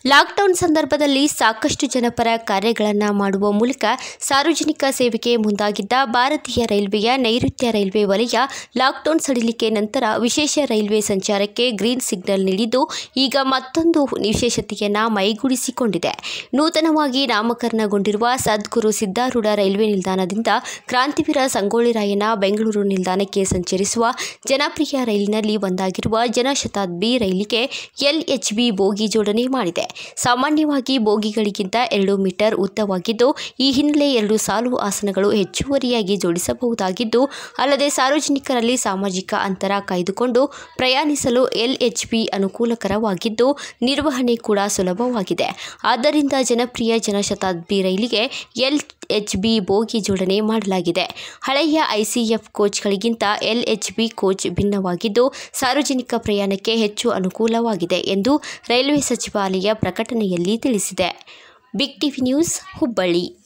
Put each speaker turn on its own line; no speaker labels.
lockdown ಸಂದರ್ಭದಲ್ಲಿ ಸಾಕಷ್ಟು ಜನಪರ ಕಾರ್ಯಗಳನ್ನು ಮಾಡುವ ಮೂಲಕ ಸಾರ್ವಜನಿಕ ಸೇವೆಗೆ ಮುಂದಾಗಿದ್ದ ಭಾರತೀಯ ರೈಲ್ವೆಯ ನೈಋತ್ಯ ರೈಲ್ವೆ ವಲಯ ಲಾಕ್ಡೌನ್ ಸಡಿಲಿಕೆ ನಂತರ ವಿಶೇಷ ರೈಲ್ವೆ ಸಂಚಾರಕ್ಕೆ ಗ್ರೀನ್ ಸಿಗ್ನಲ್ ನೀಡಿದ್ದು ಈಗ ಮತ್ತೊಂದು ವಿಶೇಷತೆಯನ್ನು ಮೈಗೂಡಿಸಿಕೊಂಡಿದೆ ನೂತನವಾಗಿ ನಾಮಕರಣಗೊಂಡಿರುವ ಸದ್ಗುರು ಸಿದ್ದಾರೂಢ ರೈಲ್ವೆ ನಿಲ್ದಾಣದಿಂದ ಕ್ರಾಂತಿವೀರ ಸಂಗೊಳ್ಳಿ ರಾಯಣ್ಣ ಬೆಂಗಳೂರು ನಿಲ್ದಾಣಕ್ಕೆ ಸಂಚರಿಸುವ ಜನಪ್ರಿಯ ರೈಲಿನಲ್ಲಿ ಒಂದಾಗಿರುವ ಜನಶತಾಬ್ದಿ ರೈಲಿಗೆ ಎಲ್ಎಚ್ಬಿ ಬೋಗಿ ಜೋಡಣೆ ಮಾಡಿದೆ ಸಾಮಾನ್ಯವಾಗಿ ಬೋಗಿಗಳಿಗಿಂತ ಎರಡು ಮೀಟರ್ ಉದ್ದವಾಗಿದ್ದು ಈ ಹಿನ್ನೆಲೆ ಎರಡು ಸಾಲು ಆಸನಗಳು ಹೆಚ್ಚುವರಿಯಾಗಿ ಜೋಡಿಸಬಹುದಾಗಿದ್ದು ಅಲ್ಲದೆ ಸಾರ್ವಜನಿಕರಲ್ಲಿ ಸಾಮಾಜಿಕ ಅಂತರ ಕಾಯ್ದುಕೊಂಡು ಪ್ರಯಾಣಿಸಲು ಎಲ್ಎಚ್ಬಿ ಅನುಕೂಲಕರವಾಗಿದ್ದು ನಿರ್ವಹಣೆ ಕೂಡ ಸುಲಭವಾಗಿದೆ ಆದ್ದರಿಂದ ಜನಪ್ರಿಯ ಜನಶತಾಬ್ದಿ ರೈಲಿಗೆ ಎಲ್ ಎಚ್ ಬಿ ಬೋಗಿ ಜೋಡಣೆ ಮಾಡಲಾಗಿದೆ ಹಳೆಯ ಐಸಿಎಫ್ ಕೋಚ್ಗಳಿಗಿಂತ ಎಲ್ಎಚ್ಬಿ ಕೋಚ್ ಭಿನ್ನವಾಗಿದ್ದು ಸಾರ್ವಜನಿಕ ಪ್ರಯಾಣಕ್ಕೆ ಹೆಚ್ಚು ಅನುಕೂಲವಾಗಿದೆ ಎಂದು ರೈಲ್ವೆ ಸಚಿವಾಲಯ ಪ್ರಕಟಣೆಯಲ್ಲಿ ತಿಳಿಸಿದೆ ಬಿಗ್ ಟಿವಿ ನ್ಯೂಸ್ ಹುಬ್ಬಳ್ಳಿ